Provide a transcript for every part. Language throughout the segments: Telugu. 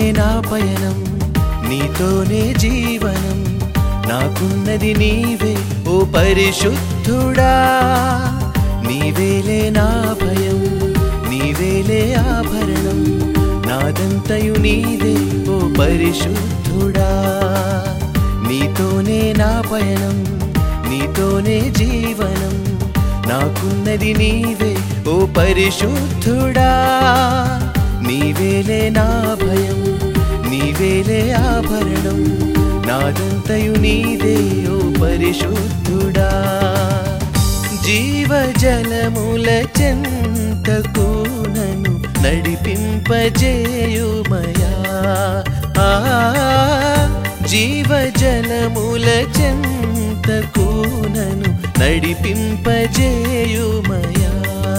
నా పయనం నీతోనే జీవనం నాకున్నది నీవే ఓ పరిశుద్ధుడా నీవేలే నా భయం నీవేలే ఆభరణం నాదంతయు నీదే ఓ పరిశుద్ధుడా నీతోనే నా పయనం నీతోనే జీవనం నాకున్నది నీవే ఓ పరిశుద్ధుడా నీవేలే నా భయం నీవేలే ఆభరణం నాదంతయు నీదే ఓ పరిశుద్ధుడా జీవజలముల చెంతకు నన్ను నడిపింపజేయుమయా ఆ జీవజలముల చెంతకు నన్ను నడిపింపజేయుమయా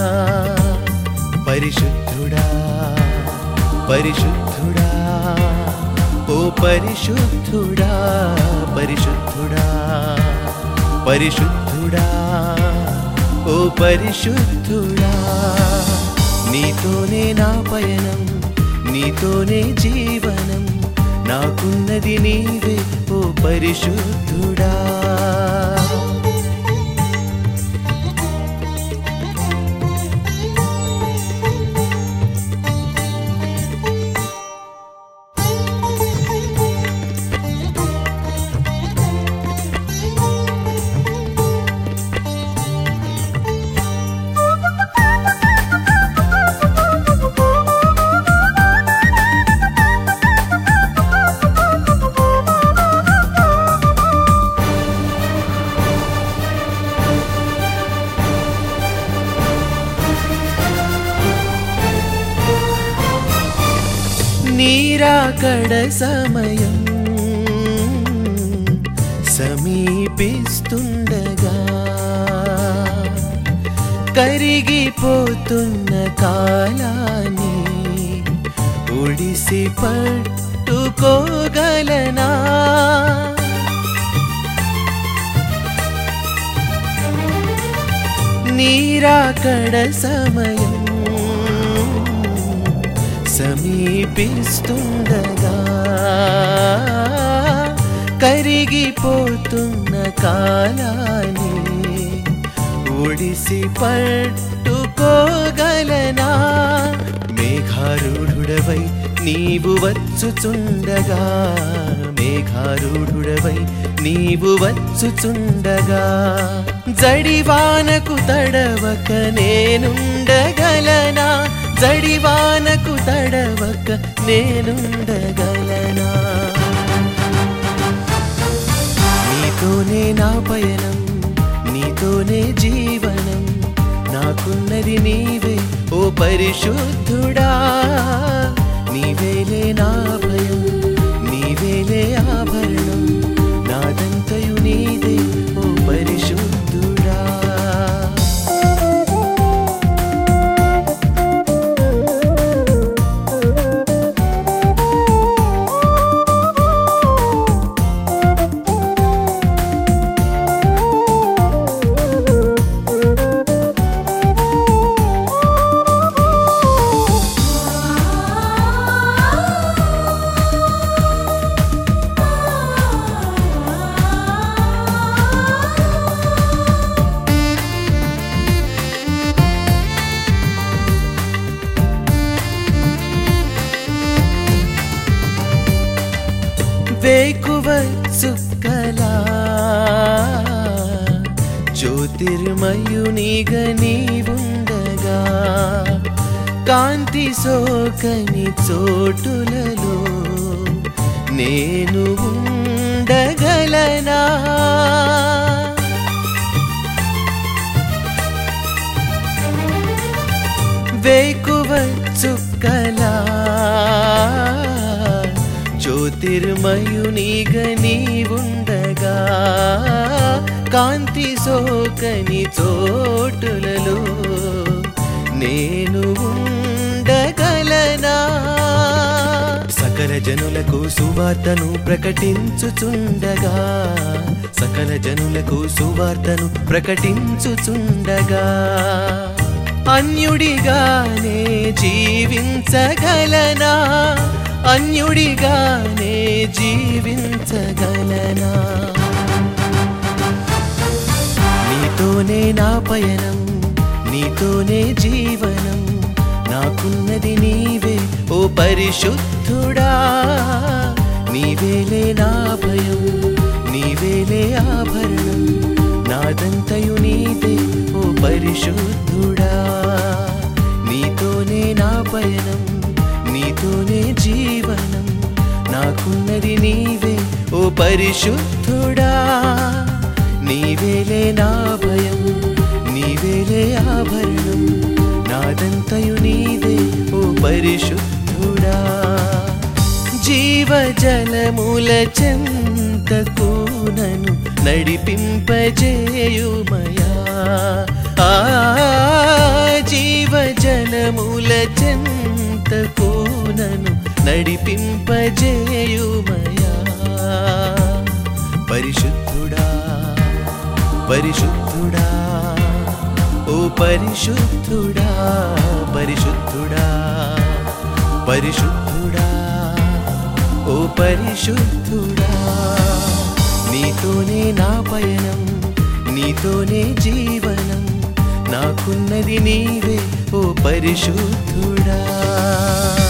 పరిశుద్ధుడా పరిశుద్ధుడా ఓ పరిశుద్ధుడా పరిశుద్ధుడా పరిశుద్ధుడా ఓ పరిశుద్ధుడా నీతోనే నా పయనం నీతోనే జీవనం నాకున్నది నీవే ఓ పరిశుద్ధుడా నీరాకడ సమయం సమీపిస్తుండగా కరిగిపోతున్న కాలాన్ని ఒడిసి పట్టుకోగలనా నీరాకడ సమయం సమీపిస్తుండగా కరిగిపోతున్న కాలాన్ని ఒడిసి పట్టుకోగలనా మేఘారూఢుడవై నీవు వచ్చుచుండగా మేఘారూఢుడవై నీవు వచ్చుచుండగా జడివానకు తడవక నేనుండగలనా జడివానకు తడవక నేనుండగలనా నీతోనే నా పయనం నీతోనే జీవనం నాకున్నది నీవే ఓ పరిశుద్ధుడా నీవేలే నా భయం నీవేలే ఆభరణం నాదంతయు నీదే ఓ పరిశుద్ధుడా వేకువ చుక్కలా జ్యోతిర్మయునిగా నీవుండగా కాంతి సోకని చోటులలో నేను ఉండగలనా వేకువ చుక్కలా జ్యోతిర్మయునిగా నీవుండగా కాంతి సోకని చోటులలో నేను ఉండగలనా సకల జనులకు సువార్తను ప్రకటించుచుండగా సకల జనులకు సువార్తను ప్రకటించుచుండగా అన్యుడిగానే జీవించగలనా అన్యుడిగానే జీవించగలనా నీతోనే నా పయనం నీతోనే జీవనం నాకున్నది నీవే ఓ పరిశుద్ధుడా నీవేలే నా భయం నీవేలే ఆభరణం నాదంతయు నీదే ఓ పరిశుద్ధుడా నీతోనే నా పయనం నీతోనే జీవనం నాకున్నది నీవే ఓ పరిశుద్ధుడా నీవేలే నా భయం నీవేలే ఆభరణం నాదంతయు నీదే ఓ పరిశుద్ధుడా జీవజలముల చెంతకు నను నడిపింపజేయుమయా ఆ జీవజలముల చెంతకు నను నడిపింపజేయుమయా పరిశుద్ధుడా పరిశుద్ధుడా ఓ పరిశుద్ధుడా పరిశుద్ధుడా పరిశుద్ధుడా ఓ పరిశుద్ధుడా నీతోనే నా పయనం నీతోనే జీవనం నాకున్నది నీవే ఓ పరిశుద్ధుడా